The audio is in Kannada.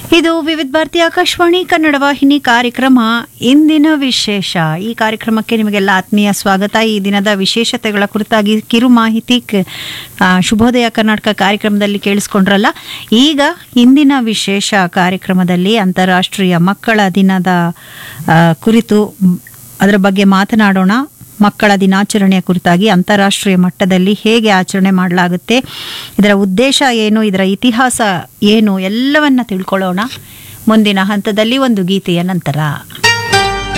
ಇದು ವಿವಿಧ ಭಾರತಿ ಆಕಾಶವಾಣಿ ಕನ್ನಡ ವಾಹಿನಿ ಕಾರ್ಯಕ್ರಮ ಇಂದಿನ ವಿಶೇಷ ಈ ಕಾರ್ಯಕ್ರಮಕ್ಕೆ ನಿಮಗೆಲ್ಲ ಆತ್ಮೀಯ ಸ್ವಾಗತ ಈ ದಿನದ ವಿಶೇಷತೆಗಳ ಕುರಿತಾಗಿ ಕಿರು ಮಾಹಿತಿ ಕ- ಆ, ಶುಭೋದಯ ಕರ್ನಾಟಕ ಕಾರ್ಯಕ್ರಮದಲ್ಲಿ ಕೇಳಿಸ್ಕೊಂಡ್ರಲ್ಲ ಈಗ ಇಂದಿನ ವಿಶೇಷ ಕಾರ್ಯಕ್ರಮದಲ್ಲಿ ಅಂತಾರಾಷ್ಟ್ರೀಯ ಮಕ್ಕಳ ದಿನದ ಆ, ಕುರಿತು ಮ್, ಅದರ ಬಗ್ಗೆ ಮಾತನಾಡೋಣ ಮಕ್ಕಳ ದಿನಾಚರಣೆಯ ಕುರಿತಾಗಿ ಅಂತಾರಾಷ್ಟ್ರೀಯ ಮಟ್ಟದಲ್ಲಿ ಹೇಗೆ ಆಚರಣೆ ಮಾಡಲಾಗುತ್ತೆ ಇದರ ಉದ್ದೇಶ ಏನು ಇದರ ಇತಿಹಾಸ ಏನು ಎಲ್ಲವನ್ನ ತಿಳ್ಕೊಳ್ಳೋಣ ಮುಂದಿನ ಹಂತದಲ್ಲಿ ಒಂದು ಗೀತೆಯ ನಂತರ